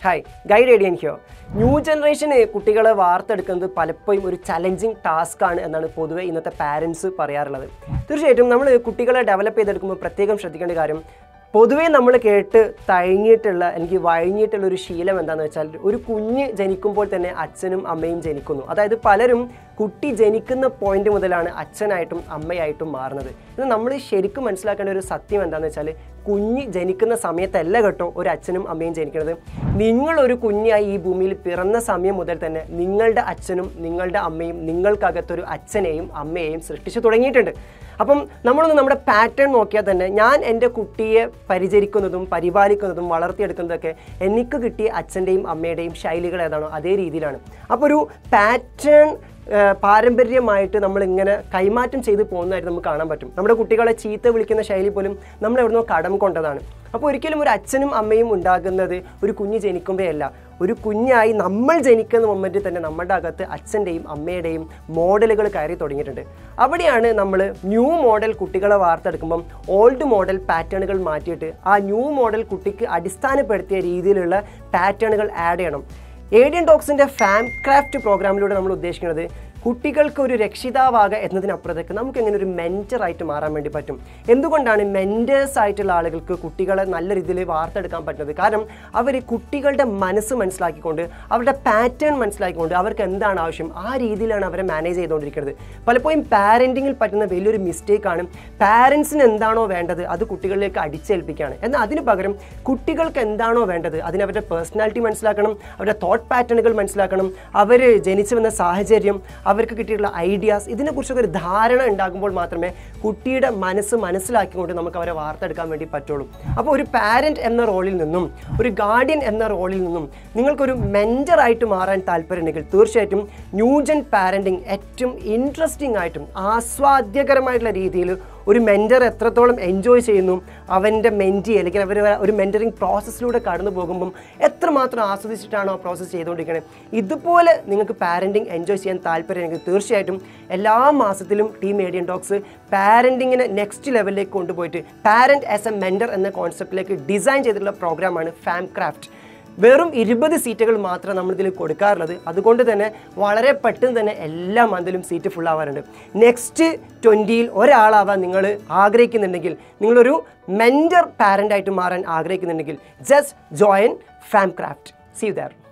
hi guide ഏഡിയൻ ഹിയോ new generation കുട്ടികളെ വാർത്തെടുക്കുന്നത് പലപ്പോഴും ഒരു ചലഞ്ചിങ് ടാസ്ക് ആണ് എന്നാണ് പൊതുവെ ഇന്നത്തെ പാരൻസ് പറയാറുള്ളത് തീർച്ചയായിട്ടും നമ്മൾ കുട്ടികളെ ഡെവലപ്പ് ചെയ്തെടുക്കുമ്പോൾ പ്രത്യേകം ശ്രദ്ധിക്കേണ്ട കാര്യം പൊതുവേ നമ്മൾ കേട്ട് തഴങ്ങിയിട്ടുള്ള എനിക്ക് വഴങ്ങിയിട്ടുള്ള ഒരു ശീലം എന്താണെന്ന് വെച്ചാൽ ഒരു കുഞ്ഞ് ജനിക്കുമ്പോൾ തന്നെ അച്ഛനും അമ്മയും ജനിക്കുന്നു അതായത് പലരും കുട്ടി ജനിക്കുന്ന പോയിന്റ് മുതലാണ് അച്ഛനായിട്ടും അമ്മയായിട്ടും മാറുന്നത് ഇത് നമ്മൾ ശരിക്കും മനസ്സിലാക്കേണ്ട ഒരു സത്യം എന്താണെന്ന് വെച്ചാൽ കുഞ്ഞ് ജനിക്കുന്ന സമയത്തല്ല കേട്ടോ ഒരു അച്ഛനും അമ്മയും ജനിക്കുന്നത് നിങ്ങളൊരു കുഞ്ഞായി ഈ ഭൂമിയിൽ പിറന്ന സമയം മുതൽ തന്നെ നിങ്ങളുടെ അച്ഛനും നിങ്ങളുടെ അമ്മയും നിങ്ങൾക്കകത്തൊരു അച്ഛനെയും അമ്മയെയും സൃഷ്ടിച്ചു തുടങ്ങിയിട്ടുണ്ട് അപ്പം നമ്മളൊന്ന് നമ്മുടെ പാറ്റേൺ നോക്കിയാൽ തന്നെ ഞാൻ എൻ്റെ കുട്ടിയെ പരിചരിക്കുന്നതും പരിപാലിക്കുന്നതും വളർത്തിയെടുക്കുന്നതൊക്കെ എനിക്ക് കിട്ടിയ അച്ഛൻ്റെയും അമ്മയുടെയും ശൈലികൾ ഏതാണോ അതേ രീതിയിലാണ് അപ്പോൾ ഒരു പാറ്റേൺ പാരമ്പര്യമായിട്ട് നമ്മൾ ഇങ്ങനെ കൈമാറ്റം ചെയ്ത് പോകുന്നതായിട്ട് നമുക്ക് കാണാൻ പറ്റും നമ്മുടെ കുട്ടികളെ ചീത്ത വിളിക്കുന്ന ശൈലി പോലും നമ്മൾ എവിടുന്നോ കടം കൊണ്ടതാണ് അപ്പോൾ ഒരിക്കലും ഒരു അച്ഛനും അമ്മയും ഉണ്ടാകുന്നത് ഒരു കുഞ്ഞ് ജനിക്കുമ്പോഴല്ല ഒരു കുഞ്ഞായി നമ്മൾ ജനിക്കുന്ന മൊമെൻറ്റിൽ തന്നെ നമ്മുടെ അകത്ത് അച്ഛൻ്റെയും അമ്മയുടെയും മോഡലുകൾ കയറി തുടങ്ങിയിട്ടുണ്ട് അവിടെയാണ് നമ്മൾ ന്യൂ മോഡൽ കുട്ടികളെ വാർത്തെടുക്കുമ്പം ഓൾഡ് മോഡൽ പാറ്റേണുകൾ മാറ്റിയിട്ട് ആ ന്യൂ മോഡൽ കുട്ടിക്ക് അടിസ്ഥാനപ്പെടുത്തിയ രീതിയിലുള്ള പാറ്റേണുകൾ ആഡ് ചെയ്യണം ഏഡിയൻ ടോക്സിൻ്റെ ഫാം ക്രാഫ്റ്റ് പ്രോഗ്രാമിലൂടെ നമ്മൾ ഉദ്ദേശിക്കുന്നത് കുട്ടികൾക്ക് ഒരു രക്ഷിതാവാകുക എന്നതിനപ്പുറത്തേക്ക് നമുക്ക് എങ്ങനെ ഒരു മെൻറ്ററായിട്ട് മാറാൻ വേണ്ടി പറ്റും എന്തുകൊണ്ടാണ് മെൻറ്റേഴ്സ് ആയിട്ടുള്ള ആളുകൾക്ക് കുട്ടികളെ നല്ല രീതിയിൽ വാർത്തെടുക്കാൻ പറ്റുന്നത് കാരണം അവർ കുട്ടികളുടെ മനസ്സ് മനസ്സിലാക്കിക്കൊണ്ട് അവരുടെ പാറ്റേൺ മനസ്സിലാക്കിക്കൊണ്ട് അവർക്ക് എന്താണ് ആവശ്യം ആ രീതിയിലാണ് അവരെ മാനേജ് ചെയ്തുകൊണ്ടിരിക്കുന്നത് പലപ്പോഴും പാരൻറ്റിങ്ങിൽ പറ്റുന്ന വലിയൊരു മിസ്റ്റേക്കാണ് പാരൻസിന് എന്താണോ വേണ്ടത് അത് കുട്ടികളിലേക്ക് അടിച്ചേൽപ്പിക്കുകയാണ് എന്നാൽ അതിന് പകരം കുട്ടികൾക്ക് എന്താണോ വേണ്ടത് അതിന് അവരുടെ പേഴ്സണാലിറ്റി മനസ്സിലാക്കണം അവരുടെ തോട്ട് പാറ്റേണുകൾ മനസ്സിലാക്കണം അവർ ജനിച്ചു വന്ന സാഹചര്യം അവർക്ക് കിട്ടിയിട്ടുള്ള ഐഡിയാസ് ഇതിനെക്കുറിച്ചൊക്കെ ഒരു ധാരണ ഉണ്ടാകുമ്പോൾ മാത്രമേ കുട്ടിയുടെ മനസ്സ് മനസ്സിലാക്കിക്കൊണ്ട് നമുക്ക് അവരെ വാർത്തെടുക്കാൻ വേണ്ടി പറ്റുള്ളൂ അപ്പോൾ ഒരു പാരൻറ്റ് എന്ന റോളിൽ നിന്നും ഒരു ഗാർഡിയൻ എന്ന റോളിൽ നിന്നും നിങ്ങൾക്കൊരു മെൻറ്ററായിട്ട് മാറാൻ താല്പര്യമുണ്ടെങ്കിൽ തീർച്ചയായിട്ടും ന്യൂജൻ പാരൻറ്റിങ് ഏറ്റവും ഇൻട്രസ്റ്റിംഗ് ആയിട്ടും ആസ്വാദ്യകരമായിട്ടുള്ള രീതിയിൽ ഒരു മെൻറ്റർ എത്രത്തോളം എൻജോയ് ചെയ്യുന്നു അവൻ്റെ മെൻറ്റി അല്ലെങ്കിൽ അവർ ഒരു മെൻറ്ററിങ് പ്രോസസ്സിലൂടെ കടന്നു പോകുമ്പം എത്രമാത്രം ആസ്വദിച്ചിട്ടാണോ ആ പ്രോസസ്സ് ചെയ്തുകൊണ്ടിരിക്കുന്നത് ഇതുപോലെ നിങ്ങൾക്ക് പാരൻറ്റിങ് എൻജോയ് ചെയ്യാൻ താല്പര്യമെങ്കിൽ തീർച്ചയായിട്ടും എല്ലാ മാസത്തിലും ടീം ഏഡിയൻ ടോക്സ് പാരൻറ്റിങ്ങിനെ നെക്സ്റ്റ് ലെവലിലേക്ക് കൊണ്ടുപോയിട്ട് പാരൻറ്റ് ആസ് എ മെൻറ്റർ എന്ന കോൺസെപ്റ്റിലേക്ക് ഡിസൈൻ ചെയ്തിട്ടുള്ള പ്രോഗ്രാമാണ് ഫാം ക്രാഫ്റ്റ് വെറും ഇരുപത് സീറ്റുകൾ മാത്രമേ നമ്മളിതിൽ കൊടുക്കാറുള്ളത് അതുകൊണ്ട് തന്നെ വളരെ പെട്ടെന്ന് തന്നെ എല്ലാ മന്തിലും സീറ്റ് ഫുൾ ആവാറുണ്ട് നെക്സ്റ്റ് ട്വൻറ്റിയിൽ ഒരാളാവാൻ നിങ്ങൾ ആഗ്രഹിക്കുന്നുണ്ടെങ്കിൽ നിങ്ങളൊരു മെൻറ്റർ പാരൻ്റായിട്ട് മാറാൻ ആഗ്രഹിക്കുന്നുണ്ടെങ്കിൽ ജസ്റ്റ് ജോയിൻ ഫാം ക്രാഫ്റ്റ് സീ ദർ